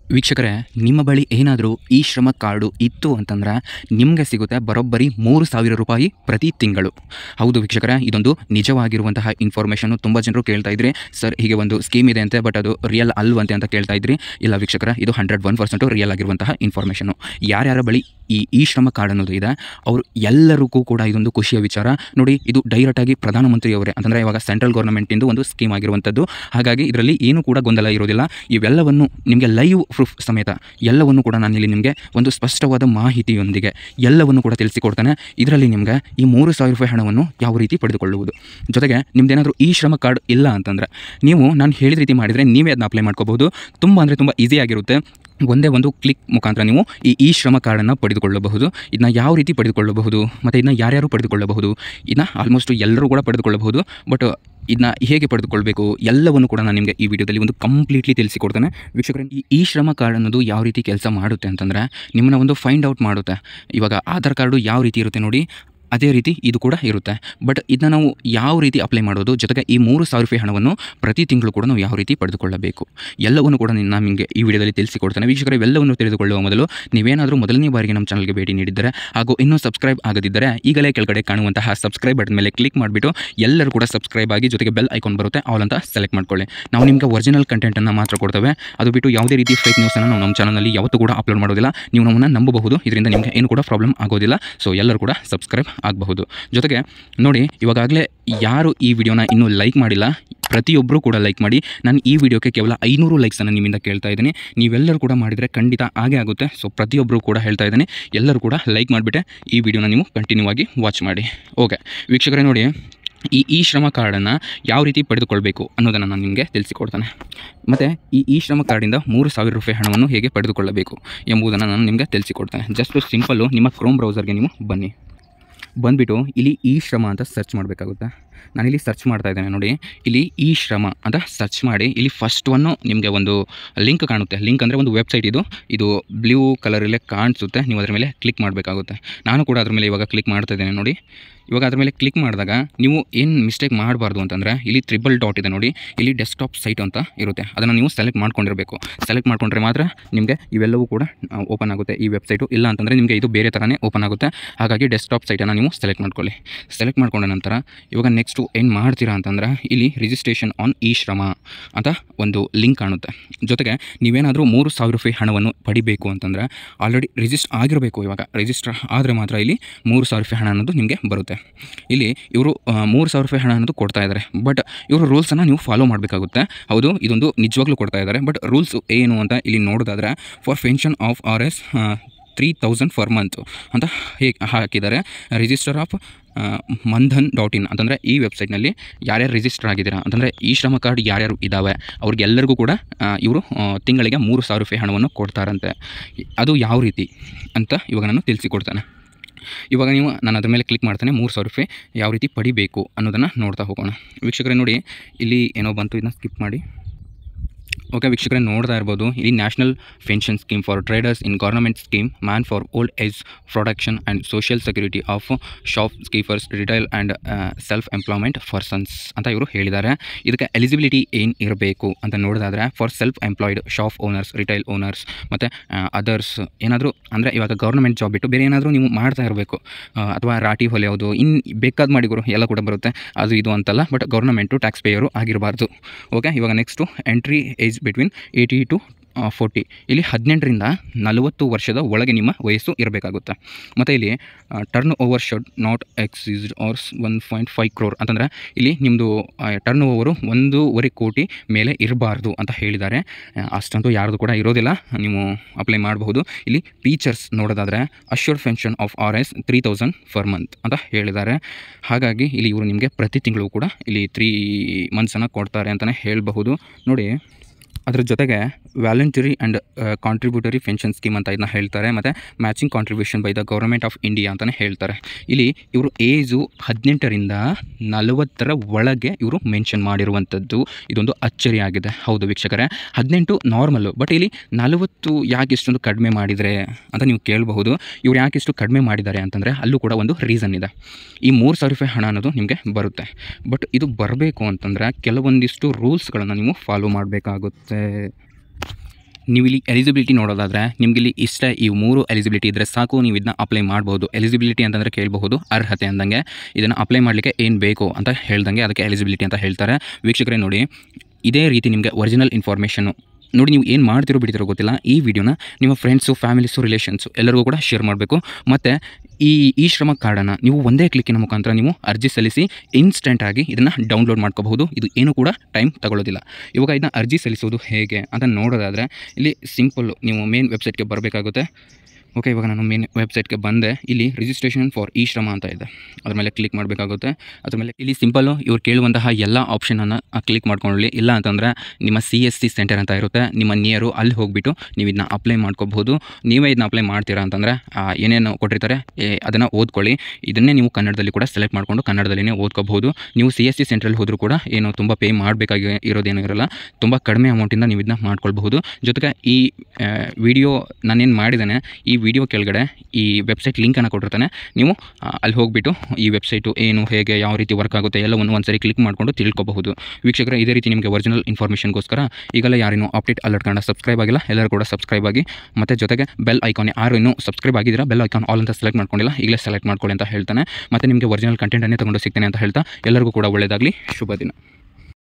ವೀಕ್ಷಕರೇ ನಿಮ್ಮ ಬಳಿ ಏನಾದರೂ ಈ ಶ್ರಮ ಕಾರ್ಡು ಇತ್ತು ಅಂತಂದ್ರೆ ನಿಮಗೆ ಸಿಗುತ್ತೆ ಬರೋಬ್ಬರಿ ಮೂರು ಸಾವಿರ ರೂಪಾಯಿ ಪ್ರತಿ ತಿಂಗಳು ಹೌದು ವೀಕ್ಷಕರೇ ಇದೊಂದು ನಿಜವಾಗಿರುವಂತಹ ಇನ್ಫಾರ್ಮೇಷನ್ನು ತುಂಬ ಜನರು ಕೇಳ್ತಾ ಇದ್ರಿ ಸರ್ ಹೀಗೆ ಒಂದು ಸ್ಕೀಮ್ ಇದೆ ಅಂತೆ ಬಟ್ ಅದು ರಿಯಲ್ ಅಲ್ವಂತೆ ಅಂತ ಕೇಳ್ತಾ ಇದ್ರಿ ಇಲ್ಲ ವೀಕ್ಷಕರ ಇದು ಹಂಡ್ರೆಡ್ ಒನ್ ಪರ್ಸೆಂಟು ರಿಯಲ್ ಆಗಿರುವಂತಹ ಇನ್ಫಾರ್ಮೇಷನ್ನು ಯಾರ್ಯಾರ ಬಳಿ ಈ ಈ ಶ್ರಮ ಕಾರ್ಡ್ ಅನ್ನೋದು ಇದೆ ಅವರು ಎಲ್ಲರಿಗೂ ಕೂಡ ಇದೊಂದು ಖುಷಿಯ ವಿಚಾರ ನೋಡಿ ಇದು ಡೈರೆಕ್ಟಾಗಿ ಪ್ರಧಾನಮಂತ್ರಿಯವರೇ ಅಂತಂದರೆ ಇವಾಗ ಸೆಂಟ್ರಲ್ ಗೌರ್ಮೆಂಟಿಂದು ಒಂದು ಸ್ಕೀಮ್ ಆಗಿರುವಂಥದ್ದು ಹಾಗಾಗಿ ಇದರಲ್ಲಿ ಏನೂ ಕೂಡ ಗೊಂದಲ ಇರೋದಿಲ್ಲ ಇವೆಲ್ಲವನ್ನು ನಿಮಗೆ ಲೈವ್ ಪ್ರೂಫ್ ಸಮೇತ ಎಲ್ಲವನ್ನು ಕೂಡ ನಾನು ಇಲ್ಲಿ ನಿಮಗೆ ಒಂದು ಸ್ಪಷ್ಟವಾದ ಮಾಹಿತಿಯೊಂದಿಗೆ ಎಲ್ಲವನ್ನು ಕೂಡ ತಿಳಿಸಿಕೊಡ್ತೇನೆ ಇದರಲ್ಲಿ ನಿಮಗೆ ಈ ಮೂರು ಸಾವಿರ ರೂಪಾಯಿ ಹಣವನ್ನು ಯಾವ ರೀತಿ ಪಡೆದುಕೊಳ್ಳುವುದು ಜೊತೆಗೆ ನಿಮ್ದೇನಾದರೂ ಈ ಶ್ರಮ ಕಾರ್ಡ್ ಇಲ್ಲ ಅಂತಂದರೆ ನೀವು ನಾನು ಹೇಳಿದ ರೀತಿ ಮಾಡಿದರೆ ನೀವೇ ಅದನ್ನ ಅಪ್ಲೈ ಮಾಡ್ಕೋಬಹುದು ತುಂಬ ಅಂದರೆ ತುಂಬ ಈಸಿಯಾಗಿರುತ್ತೆ ಒಂದೇ ಒಂದು ಕ್ಲಿಕ್ ಮುಖಾಂತರ ನೀವು ಈ ಈ ಶ್ರಮ ಕಾರ್ಡನ್ನು ಪಡೆದುಕೊಳ್ಳಬಹುದು ಇದನ್ನ ಯಾವ ರೀತಿ ಪಡೆದುಕೊಳ್ಳಬಹುದು ಮತ್ತು ಇದನ್ನ ಯಾರ್ಯಾರು ಪಡೆದುಕೊಳ್ಳಬಹುದು ಇದನ್ನ ಆಲ್ಮೋಸ್ಟ್ ಎಲ್ಲರೂ ಕೂಡ ಪಡೆದುಕೊಳ್ಳಬಹುದು ಬಟ್ ಇದನ್ನ ಹೇಗೆ ಪಡೆದುಕೊಳ್ಬೇಕು ಎಲ್ಲವನ್ನು ಕೂಡ ನಾನು ನಿಮಗೆ ಈ ವಿಡಿಯೋದಲ್ಲಿ ಒಂದು ಕಂಪ್ಲೀಟ್ಲಿ ತಿಳಿಸಿಕೊಡ್ತೇನೆ ವೀಕ್ಷಕರೇ ಈ ಈ ಶ್ರಮ ಕಾರ್ಡ್ ಅನ್ನೋದು ಯಾವ ರೀತಿ ಕೆಲಸ ಮಾಡುತ್ತೆ ಅಂತಂದರೆ ನಿಮ್ಮನ್ನ ಒಂದು ಫೈಂಡ್ ಔಟ್ ಮಾಡುತ್ತೆ ಇವಾಗ ಆಧಾರ್ ಕಾರ್ಡು ಯಾವ ರೀತಿ ಇರುತ್ತೆ ನೋಡಿ ಅದೇ ರೀತಿ ಇದು ಕೂಡ ಇರುತ್ತೆ ಬಟ್ ಇದನ್ನ ನಾವು ಯಾವ ರೀತಿ ಅಪ್ಲೈ ಮಾಡೋದು ಜೊತೆಗೆ ಈ ಮೂರು ಸಾವಿರ ರೂಪಾಯಿ ಹಣವನ್ನು ಪ್ರತಿ ತಿಂಗಳು ಕೂಡ ನಾವು ಯಾವ ರೀತಿ ಪಡೆದುಕೊಳ್ಳಬೇಕು ಎಲ್ಲವನ್ನು ಕೂಡ ನಾನು ನಿಮಗೆ ಈ ವಿಡಿಯೋದಲ್ಲಿ ತಿಳಿಸಿಕೊಡ್ತೇನೆ ವೀಕ್ಷಕರೇ ಇವೆಲ್ಲವನ್ನು ತಿಳಿದುಕೊಳ್ಳುವ ಮೊದಲು ನೀವೇನಾದರೂ ಮೊದಲನೇ ಬಾರಿಗೆ ನಮ್ಮ ಚಾನಲ್ಗೆ ಭೇಟಿ ನೀಡಿದ್ದರೆ ಹಾಗೂ ಇನ್ನೂ ಸಬ್ಸ್ಕ್ರೈಬ್ ಆಗದಿದ್ದರೆ ಈಗಲೇ ಕೆಳಗಡೆ ಕಾಣುವಂತಹ ಸಬ್ಸ್ಕ್ರೈಬ್ ಬಟನ್ ಮೇಲೆ ಕ್ಲಿಕ್ ಮಾಡಿಬಿಟ್ಟು ಎಲ್ಲರೂ ಕೂಡ ಸಬ್ಸ್ಕ್ರೈಬ್ ಆಗಿ ಜೊತೆಗೆ ಬೆಲ್ ಐಕಾನ್ ಬರುತ್ತೆ ಆಲ್ ಅಂತ ಸೆಲೆಕ್ಟ್ ಮಾಡ್ಕೊಳ್ಳಿ ನಾವು ನಿಮಗೆ ಒರಿಜಿನಲ್ ಕಂಟೆಂಟನ್ನು ಮಾತ್ರ ಕೊಡ್ತೇವೆ ಅದು ಬಿಟ್ಟು ಯಾವುದೇ ರೀತಿ ಫೇಕ್ ನ್ಯೂಸನ್ನು ನಾವು ನಮ್ಮ ಚಾನಲಲ್ಲಿ ಯಾವತ್ತೂ ಕೂಡ ಅಪ್ಲೋಡ್ ಮಾಡೋದಿಲ್ಲ ನೀವು ನಮ್ಮನ್ನು ನಂಬಬಹುದು ಇದರಿಂದ ನಿಮಗೆ ಏನು ಕೂಡ ಪ್ರಾಬ್ಲಮ್ ಆಗೋದಿಲ್ಲ ಸೊ ಎಲ್ಲರೂ ಕೂಡ ಸಬ್ಸ್ಕ್ರೈಬ್ ಆಗಬಹುದು ಜೊತೆಗೆ ನೋಡಿ ಇವಾಗಲೇ ಯಾರು ಈ ವಿಡಿಯೋನ ಇನ್ನೂ ಲೈಕ್ ಮಾಡಿಲ್ಲ ಪ್ರತಿಯೊಬ್ಬರು ಕೂಡ ಲೈಕ್ ಮಾಡಿ ನಾನು ಈ ವಿಡಿಯೋಕ್ಕೆ ಕೇವಲ ಐನೂರು ಲೈಕ್ಸನ್ನು ನಿಮ್ಮಿಂದ ಕೇಳ್ತಾ ಇದ್ದೀನಿ ನೀವೆಲ್ಲರೂ ಕೂಡ ಮಾಡಿದರೆ ಖಂಡಿತ ಹಾಗೆ ಆಗುತ್ತೆ ಸೊ ಪ್ರತಿಯೊಬ್ಬರು ಕೂಡ ಹೇಳ್ತಾ ಇದ್ದೀನಿ ಎಲ್ಲರೂ ಕೂಡ ಲೈಕ್ ಮಾಡಿಬಿಟ್ಟೆ ಈ ವಿಡಿಯೋನ ನೀವು ಕಂಟಿನ್ಯೂ ಆಗಿ ವಾಚ್ ಮಾಡಿ ಓಕೆ ವೀಕ್ಷಕರೇ ನೋಡಿ ಈ ಈ ಶ್ರಮ ಕಾರ್ಡನ್ನು ಯಾವ ರೀತಿ ಪಡೆದುಕೊಳ್ಬೇಕು ಅನ್ನೋದನ್ನು ನಾನು ನಿಮಗೆ ತಿಳಿಸಿಕೊಡ್ತಾನೆ ಮತ್ತು ಈ ಈ ಶ್ರಮ ಕಾರ್ಡಿಂದ ಮೂರು ಸಾವಿರ ರೂಪಾಯಿ ಹಣವನ್ನು ಹೇಗೆ ಪಡೆದುಕೊಳ್ಳಬೇಕು ಎಂಬುದನ್ನು ನಾನು ನಿಮಗೆ ತಿಳಿಸಿಕೊಡ್ತೇನೆ ಜಸ್ಟ್ ಸಿಂಪಲ್ಲು ನಿಮ್ಮ ಕ್ರೋಮ್ ಬ್ರೌಸರ್ಗೆ ನೀವು ಬನ್ನಿ ಬಂದುಬಿಟ್ಟು ಇಲ್ಲಿ ಈ ಶ್ರಮ ಅಂತ ಸರ್ಚ್ ಮಾಡಬೇಕಾಗುತ್ತೆ ನಾನಿಲ್ಲಿ ಸರ್ಚ್ ಮಾಡ್ತಾ ಇದ್ದೇನೆ ನೋಡಿ ಇಲ್ಲಿ ಈ ಶ್ರಮ ಅಂತ ಸರ್ಚ್ ಮಾಡಿ ಇಲ್ಲಿ ಫಸ್ಟ್ ಒನ್ನು ನಿಮಗೆ ಒಂದು ಲಿಂಕ್ ಕಾಣುತ್ತೆ ಲಿಂಕ್ ಅಂದರೆ ಒಂದು ವೆಬ್ಸೈಟ್ ಇದು ಇದು ಬ್ಲೂ ಕಲರಲ್ಲೇ ಕಾಣಿಸುತ್ತೆ ನೀವು ಅದ್ರ ಮೇಲೆ ಕ್ಲಿಕ್ ಮಾಡಬೇಕಾಗುತ್ತೆ ನಾನು ಕೂಡ ಅದ್ರ ಮೇಲೆ ಇವಾಗ ಕ್ಲಿಕ್ ಮಾಡ್ತಾ ಇದ್ದೇನೆ ನೋಡಿ ಇವಾಗ ಅದ್ರ ಮೇಲೆ ಕ್ಲಿಕ್ ಮಾಡಿದಾಗ ನೀವು ಏನು ಮಿಸ್ಟೇಕ್ ಮಾಡಬಾರ್ದು ಅಂತಂದರೆ ಇಲ್ಲಿ ತ್ರಿಬಲ್ ಡಾಟ್ ಇದೆ ನೋಡಿ ಇಲ್ಲಿ ಡೆಸ್ಕ್ಟಾಪ್ ಸೈಟ್ ಅಂತ ಇರುತ್ತೆ ಅದನ್ನು ನೀವು ಸೆಲೆಕ್ಟ್ ಮಾಡ್ಕೊಂಡಿರಬೇಕು ಸೆಲೆಕ್ಟ್ ಮಾಡ್ಕೊಂಡ್ರೆ ಮಾತ್ರ ನಿಮಗೆ ಇವೆಲ್ಲವೂ ಕೂಡ ಓಪನ್ ಆಗುತ್ತೆ ಈ ವೆಬ್ಸೈಟು ಇಲ್ಲ ಅಂತಂದರೆ ನಿಮಗೆ ಇದು ಬೇರೆ ಥರನೇ ಓಪನ್ ಆಗುತ್ತೆ ಹಾಗಾಗಿ ಡೆಸ್ಕ್ಟಾಪ್ ಸೈಟನ್ನು ನೀವು ಸೆಲೆಕ್ಟ್ ಮಾಡ್ಕೊಳ್ಳಿ ಸೆಲೆಕ್ಟ್ ಮಾಡ್ಕೊಂಡ ನಂತರ ಇವಾಗ ನೆಕ್ಸ್ಟು ಏನು ಮಾಡ್ತೀರಾ ಅಂತಂದ್ರೆ ಇಲ್ಲಿ ರಿಜಿಸ್ಟ್ರೇಷನ್ ಆನ್ ಇ ಶ್ರಮ ಅಂತ ಒಂದು ಲಿಂಕ್ ಕಾಣುತ್ತೆ ಜೊತೆಗೆ ನೀವೇನಾದರೂ ಮೂರು ಸಾವಿರ ರೂಪಾಯಿ ಹಣವನ್ನು ಪಡಿಬೇಕು ಅಂತಂದರೆ ಆಲ್ರೆಡಿ ರಿಜಿಸ್ಟರ್ ಆಗಿರಬೇಕು ಇವಾಗ ರಿಜಿಸ್ಟರ್ ಆದರೆ ಮಾತ್ರ ಇಲ್ಲಿ ಮೂರು ಸಾವಿರ ರೂಪಾಯಿ ಹಣ ಅನ್ನೋದು ನಿಮಗೆ ಬರುತ್ತೆ ಇಲ್ಲಿ ಇವರು ಮೂರು ಸಾವಿರ ರೂಪಾಯಿ ಹಣ ಅನ್ನೋದು ಕೊಡ್ತಾ ಇದ್ದಾರೆ ಬಟ್ ಇವರು ರೂಲ್ಸನ್ನು ನೀವು ಫಾಲೋ ಮಾಡಬೇಕಾಗುತ್ತೆ ಹೌದು ಇದೊಂದು ನಿಜವಾಗ್ಲೂ ಕೊಡ್ತಾ ಇದ್ದಾರೆ ಬಟ್ ರೂಲ್ಸ್ ಏನು ಅಂತ ಇಲ್ಲಿ ನೋಡೋದಾದರೆ for pension of R S three thousand per month ಅಂತ ಹೇಗೆ ಹಾಕಿದ್ದಾರೆ register of Maandhan dot in ಅಂತಂದರೆ ಈ ವೆಬ್ಸೈಟ್ನಲ್ಲಿ ಯಾರ್ಯಾರು ರಿಜಿಸ್ಟರ್ ಆಗಿದ್ದೀರಾ ಅಂತಂದರೆ ಈ ಶ್ರಮ ಕಾರ್ಡ್ ಯಾರ್ಯಾರು ಇದ್ದಾವೆ ಅವ್ರಿಗೆಲ್ಲರಿಗೂ ಕೂಡ ಇವರು ತಿಂಗಳಿಗೆ ಮೂರು ಸಾವಿರ ರೂಪಾಯಿ ಹಣವನ್ನು ಕೊಡ್ತಾರಂತೆ ಅದು ಯಾವ ರೀತಿ ಅಂತ ಇವಾಗ ನಾನು ತಿಳಿಸಿಕೊಡ್ತೇನೆ ಇವಾಗ ನೀವು ನಾನು ಅದ್ರ ಮೇಲೆ ಕ್ಲಿಕ್ ಮಾಡ್ತೇನೆ ಮೂರು ಸಾವಿರ ರೂಪಾಯಿ ಯಾವ ರೀತಿ ಪಡಿಬೇಕು ಅನ್ನೋದನ್ನು ನೋಡ್ತಾ ಹೋಗೋಣ ವೀಕ್ಷಕರೇ ನೋಡಿ ಇಲ್ಲಿ ಏನೋ ಬಂತು ಇದನ್ನ ಸ್ಕಿಪ್ ಮಾಡಿ ಓಕೆ ವೀಕ್ಷಕರೇ ನೋಡ್ತಾ ಇರ್ಬೋದು ಇಲ್ಲಿ national pension scheme for traders in government scheme man for old age production and social security of shopkeepers retail and self employment persons ಅಂತ ಇವರು ಹೇಳಿದ್ದಾರೆ ಇದಕ್ಕೆ ಎಲಿಜಿಬಿಲಿಟಿ ಏನು ಇರಬೇಕು ಅಂತ ನೋಡೋದಾದರೆ for self employed shop owners retail owners ಮತ್ತು others ಏನಾದರೂ ಅಂದರೆ ಇವಾಗ ಗೌರ್ಮೆಂಟ್ ಜಾಬ್ ಬಿಟ್ಟು ಬೇರೆ ಏನಾದರೂ ನೀವು ಮಾಡ್ತಾ ಇರಬೇಕು ಅಥವಾ ರಾಟಿ ಹೊಲೆಯೋದು ಇನ್ನು ಬೇಕಾದ ಮಾಡಿಗುರು ಎಲ್ಲ ಕೂಡ ಬರುತ್ತೆ ಅದು ಇದು ಅಂತಲ್ಲ ಬಟ್ ಗೌರ್ಮೆಂಟು ಟ್ಯಾಕ್ಸ್ ಪೇಯರು ಆಗಿರಬಾರ್ದು ಓಕೆ ಇವಾಗ next entry age between eighteen to forty ಇಲ್ಲಿ ಹದಿನೆಂಟರಿಂದ ನಲವತ್ತು ವರ್ಷದ ಒಳಗೆ ನಿಮ್ಮ ವಯಸ್ಸು ಇರಬೇಕಾಗುತ್ತೆ ಮತ್ತು ಇಲ್ಲಿ turnover should not exceed R one point five crore ಅಂತಂದರೆ ಇಲ್ಲಿ ನಿಮ್ಮದು ಟರ್ನ್ ಓವರು ಒಂದೂವರೆ ಕೋಟಿ ಮೇಲೆ ಇರಬಾರ್ದು ಅಂತ ಹೇಳಿದ್ದಾರೆ ಅಷ್ಟಂತೂ ಯಾರ್ದು ಕೂಡ ಇರೋದಿಲ್ಲ ನೀವು ಅಪ್ಲೈ ಮಾಡಬಹುದು ಇಲ್ಲಿ ಫೀಚರ್ಸ್ ನೋಡೋದಾದರೆ assure pension of R S three thousand per month ಅಂತ ಹೇಳಿದ್ದಾರೆ ಹಾಗಾಗಿ ಇಲ್ಲಿ ಇವರು ನಿಮಗೆ ಪ್ರತಿ ತಿಂಗಳು ಕೂಡ ಇಲ್ಲಿ ತ್ರೀ ಮಂತ್ಸನ್ನು ಕೊಡ್ತಾರೆ ಅಂತಲೇ ಹೇಳಬಹುದು ನೋಡಿ ಅದ್ರ ಜೊತೆಗೆ voluntary and contributory pension scheme ಅಂತ ಇದನ್ನ ಹೇಳ್ತಾರೆ ಮತ್ತು matching contribution by the government of India ಅಂತಲೇ ಹೇಳ್ತಾರೆ ಇಲ್ಲಿ ಇವರು ಏಜು ಹದಿನೆಂಟರಿಂದ ನಲವತ್ತರ ಒಳಗೆ ಇವರು ಮೆನ್ಷನ್ ಮಾಡಿರುವಂಥದ್ದು ಇದೊಂದು ಅಚ್ಚರಿಯಾಗಿದೆ ಹೌದು ವೀಕ್ಷಕರೇ ಹದಿನೆಂಟು ನಾರ್ಮಲ್ಲು ಬಟ್ ಇಲ್ಲಿ ನಲವತ್ತು ಯಾಕೆ ಇಷ್ಟೊಂದು ಕಡಿಮೆ ಮಾಡಿದರೆ ಅಂತ ನೀವು ಕೇಳಬಹುದು ಇವ್ರು ಯಾಕೆ ಇಷ್ಟು ಕಡಿಮೆ ಮಾಡಿದ್ದಾರೆ ಅಂತಂದರೆ ಅಲ್ಲೂ ಕೂಡ ಒಂದು ರೀಸನ್ ಇದೆ ಈ ಮೂರು ಸಾವಿರ ರೂಪಾಯಿ ಹಣ ಅನ್ನೋದು ನಿಮಗೆ ಬರುತ್ತೆ ಬಟ್ ಇದು ಬರಬೇಕು ಅಂತಂದರೆ ಕೆಲವೊಂದಿಷ್ಟು ರೂಲ್ಸ್ಗಳನ್ನು ನೀವು ಫಾಲೋ ಮಾಡಬೇಕಾಗುತ್ತೆ ನೀವು ಇಲ್ಲಿ ಎಲಿಜಿಬಿಲಿಟಿ ನೋಡೋದಾದರೆ ನಿಮ್ಗೆ ಇಲ್ಲಿ ಇಷ್ಟ ಈ ಮೂರು ಎಲಿಜಿಬಿಲಿಟಿ ಇದ್ದರೆ ಸಾಕು ನೀವು ಇದನ್ನ ಅಪ್ಲೈ ಮಾಡ್ಬೋದು ಎಲಿಜಿಬಿಲಿಟಿ ಅಂತಂದರೆ ಕೇಳಬಹುದು ಅರ್ಹತೆ ಅಂದಂಗೆ ಇದನ್ನು ಅಪ್ಲೈ ಮಾಡಲಿಕ್ಕೆ ಏನು ಬೇಕು ಅಂತ ಹೇಳ್ದಂಗೆ ಅದಕ್ಕೆ ಎಲಿಜಿಬಿಲಿಟಿ ಅಂತ ಹೇಳ್ತಾರೆ ವೀಕ್ಷಕರೇ ನೋಡಿ ಇದೇ ರೀತಿ ನಿಮಗೆ ಒರಿಜಿನಲ್ ಇನ್ಫಾರ್ಮೇಷನು ನೋಡಿ ನೀವು ಏನು ಮಾಡ್ತಿರೋ ಬಿಡ್ತಿರೋ ಗೊತ್ತಿಲ್ಲ ಈ ವಿಡಿಯೋನ ನಿಮ್ಮ ಫ್ರೆಂಡ್ಸು ಫ್ಯಾಮಿಲೀಸು ರಿಲೇಷನ್ಸು ಎಲ್ಲರಿಗೂ ಕೂಡ ಶೇರ್ ಮಾಡಬೇಕು ಮತ್ತು ಈ ಈ ಶ್ರಮ ಕಾರ್ಡನ್ನು ನೀವು ಒಂದೇ ಕ್ಲಿಕ್ಕಿನ ಮುಖಾಂತರ ನೀವು ಅರ್ಜಿ ಸಲ್ಲಿಸಿ ಇನ್ಸ್ಟೆಂಟಾಗಿ ಇದನ್ನು ಡೌನ್ಲೋಡ್ ಮಾಡ್ಕೋಬಹುದು ಇದು ಏನೂ ಕೂಡ ಟೈಮ್ ತಗೊಳ್ಳೋದಿಲ್ಲ ಇವಾಗ ಇದನ್ನ ಅರ್ಜಿ ಸಲ್ಲಿಸೋದು ಹೇಗೆ ಅಂತ ನೋಡೋದಾದರೆ ಇಲ್ಲಿ ಸಿಂಪಲ್ಲು ನೀವು ಮೇನ್ ವೆಬ್ಸೈಟ್ಗೆ ಬರಬೇಕಾಗುತ್ತೆ ಓಕೆ ಇವಾಗ ನಾನು ಮೇನ್ ವೆಬ್ಸೈಟ್ಗೆ ಬಂದೆ ಇಲ್ಲಿ ರಿಜಿಸ್ಟ್ರೇಷನ್ ಫಾರ್ ಇ ಶ್ರಮ ಅಂತ ಇದೆ ಅದ್ರ ಮೇಲೆ ಕ್ಲಿಕ್ ಮಾಡಬೇಕಾಗುತ್ತೆ ಅದ್ರ ಮೇಲೆ ಇಲ್ಲಿ ಸಿಂಪಲ್ಲು ಇವ್ರು ಕೇಳುವಂತಹ ಎಲ್ಲ ಆಪ್ಷನನ್ನು ಕ್ಲಿಕ್ ಮಾಡ್ಕೊಳ್ಳಿ ಇಲ್ಲ ಅಂತಂದರೆ ನಿಮ್ಮ ಸಿ ಎಸ್ ಸಿ ಸೆಂಟರ್ ಅಂತ ಇರುತ್ತೆ ನಿಮ್ಮ ನಿಯರು ಅಲ್ಲಿ ಹೋಗಿಬಿಟ್ಟು ನೀವು ಇದನ್ನ ಅಪ್ಲೈ ಮಾಡ್ಕೋಬಹುದು ನೀವೇ ಇದನ್ನ ಅಪ್ಲೈ ಮಾಡ್ತೀರಾ ಅಂತಂದರೆ ಆ, ಏನೇನು ಕೊಟ್ಟಿರ್ತಾರೆ ಅದನ್ನು ಓದ್ಕೊಳ್ಳಿ ಇದನ್ನೇ ನೀವು ಕನ್ನಡದಲ್ಲಿ ಕೂಡ ಸೆಲೆಕ್ಟ್ ಮಾಡಿಕೊಂಡು ಕನ್ನಡದಲ್ಲಿನೇ ಓದ್ಕೋಬಹುದು ನೀವು ಸಿ ಎಸ್ ಸಿ ಸೆಂಟ್ರಲ್ಲಿ ಹೋದರೂ ಕೂಡ ಏನು ತುಂಬ ಪೇ ಮಾಡಬೇಕಾಗಿ ಇರೋದೇನೂ ಇರಲ್ಲ ತುಂಬ ಕಡಿಮೆ ಅಮೌಂಟಿಂದ ನೀವು ಇದನ್ನ ಮಾಡ್ಕೊಳ್ಬಹುದು ಜೊತೆಗೆ ಈ ವಿಡಿಯೋ ನಾನೇನು ಮಾಡಿದ್ದೇನೆ ಈ ವಿಡಿಯೋ ಕೆಳಗಡೆ ಈ ವೆಬ್ಸೈಟ್ ಲಿಂಕನ್ನು ಕೊಟ್ಟಿರ್ತಾನೆ ನೀವು ಆ, ಅಲ್ಲಿ ಹೋಗಿಬಿಟ್ಟು ಈ ವೆಬ್ಸೈಟು ಏನು ಹೇಗೆ ಯಾವ ರೀತಿ ವರ್ಕ್ ಆಗುತ್ತೆ ಎಲ್ಲವನ್ನು ಒಂದ್ಸರಿ ಕ್ಲಿಕ್ ಮಾಡಿಕೊಂಡು ತಿಳ್ಕೊಬಹುದು ವೀಕ್ಷಕರೇ ಇದೇ ರೀತಿ ನಿಮಗೆ ಒರಿಜಿನಲ್ ಇನ್ಫಾರ್ಮೇಷನ್ಗೋಸ್ಕರ ಈಗಲೇ ಯಾರೇನು ಅಪ್ಡೇಟ್ ಅಲರ್ಟ್ ಕನ್ನಡ ಸಬ್ಸ್ಕ್ರೈಬ್ ಆಗಿಲ್ಲ ಎಲ್ಲರೂ ಕೂಡ ಸಬ್ಸ್ಕ್ರೈಬ್ ಆಗಿ ಮತ್ತು ಜೊತೆಗೆ ಬೆಲ್ ಐಕಾನ್ ಯಾರು ಇನ್ನೂ ಸಬ್ಸ್ಕ್ರೈಬ್ ಆಗಿದ್ದೀರಾ ಬೆಲ್ ಐಕಾನ್ ಆಲ್ ಅಂತ ಸೆಲೆಕ್ಟ್ ಮಾಡ್ಕೊಂಡಿಲ್ಲ ಈಗಲೇ ಸೆಲೆಕ್ಟ್ ಮಾಡ್ಕೊಳ್ಳಿ ಅಂತ ಹೇಳ್ತಾನೆ ಮತ್ತು ನಿಮಗೆ ಒರಿಜಿನಲ್ ಕಂಟೆಂಟನ್ನೇ ತಗೊಂಡು ಸಿಗ್ತೇನೆ ಅಂತ ಹೇಳ್ತಾ ಎಲ್ಲರಿಗೂ ಕೂಡ ಒಳ್ಳೆಯದಾಗಲಿ ಶುಭ ದಿನ